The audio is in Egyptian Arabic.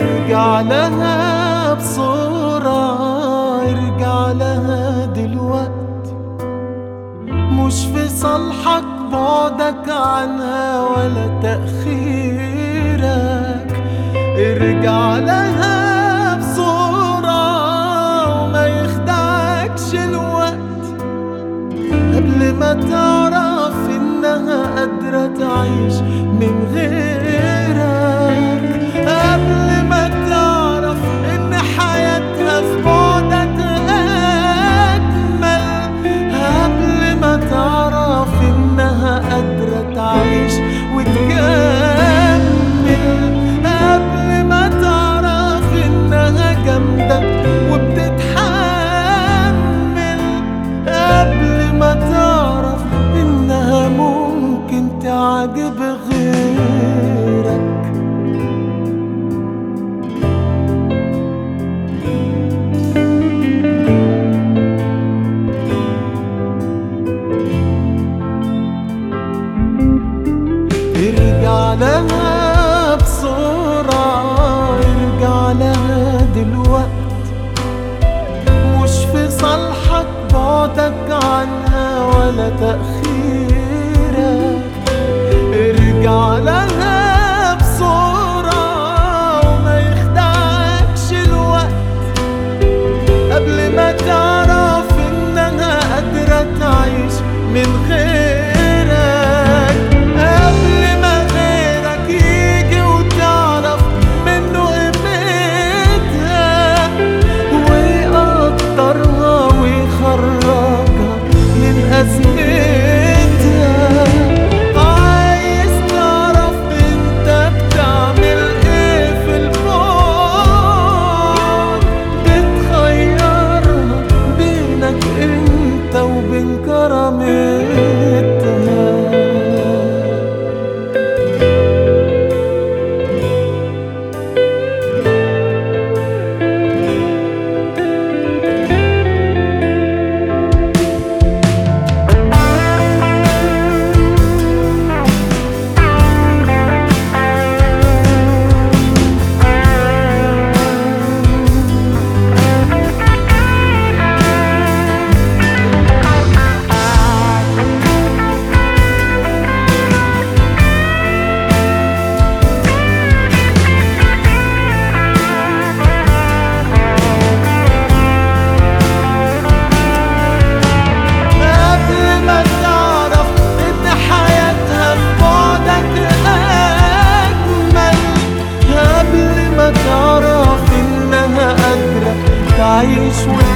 ارجع لها بسرعة ارجع لها دلوقت مش في صالحك بعدك عنها ولا تأخيرك ارجع لها بسرعة وما يخدعكش الوقت قبل ما تعرف انها قادرة تعيش من غيرك قبل ما تعرف ان حياتها في بعدك اجمل قبل ما تعرف انها قادرة تعيش وتكمل قبل ما تعرف انها جامدة وبتتحمل قبل ما تعرف انها ممكن تعجب غيرك ارجع لها بسرعة ارجع لها دلوقت مش في صالحك بعدك عنها ولا تأخيرك ارجع لها بسرعة وما يخدعكش الوقت قبل ما تعرف انها قادرة تعيش من غيرك قبل ما غيرك يجي وتعرف منه قيمتها ويقدرها ويخرجها من أزمتها عايز تعرف انت بتعمل ايه في البعد بتخيرها بينك انت وبين كرامتها قبل ما تعرف ان حياتها في بعدك اجمل قبل ما تعرف انها قادرة تعيش